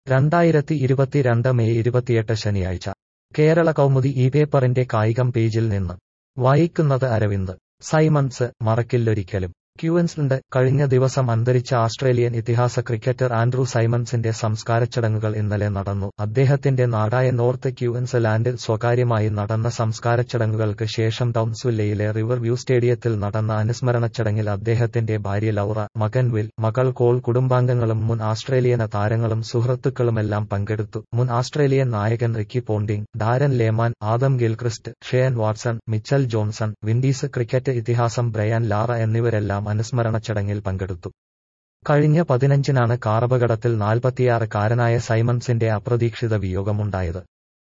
രണ്ടായിരത്തി ഇരുപത്തിരണ്ട് മെയ് ഇരുപത്തിയെട്ട് ശനിയാഴ്ച കേരള കൗമുദി ഈ പേപ്പറിന്റെ കായികം പേജിൽ നിന്ന് വായിക്കുന്നത് അരവിന്ദ് സൈമൺസ് മറക്കില്ലൊരിക്കലും ക്യൂൻസ്ലൻഡ് കഴിഞ്ഞ ദിവസം അന്തരിച്ച ആസ്ട്രേലിയൻ ഇതിഹാസ ക്രിക്കറ്റർ ആൻഡ്രൂ സൈമൺസിന്റെ സംസ്കാരച്ചടങ്ങുകൾ ഇന്നലെ നടന്നു അദ്ദേഹത്തിന്റെ നാടായ നോർത്ത് ക്യൂൻസ്ലാൻഡിൽ സ്വകാര്യമായി നടന്ന സംസ്കാരച്ചടങ്ങുകൾക്ക് ശേഷം ടൗൺസ്വില്ലയിലെ റിവർ വ്യൂ സ്റ്റേഡിയത്തിൽ നടന്ന അനുസ്മരണ ചടങ്ങിൽ അദ്ദേഹത്തിന്റെ ഭാര്യ ലൗറ മകൻ വിൽ മകൾ കോൾ കുടുംബാംഗങ്ങളും മുൻ ആസ്ട്രേലിയൻ താരങ്ങളും സുഹൃത്തുക്കളുമെല്ലാം പങ്കെടുത്തു മുൻ ആസ്ട്രേലിയൻ നായകൻ Ricky Ponting Darren Lehmann Adam Gilchrist Shane Watson Mitchell Johnson Windies cricket ഇതിഹാസം ബ്രയാൻ ലാറ എന്നിവരെല്ലാം അനുസ്മരണ ചടങ്ങിൽ പങ്കെടുത്തു കഴിഞ്ഞ പതിനഞ്ചിനാണ് കാറപകടത്തിൽ നാൽപ്പത്തിയാറ് കാരനായ സൈമൺസിന്റെ അപ്രതീക്ഷിത വിയോഗമുണ്ടായത്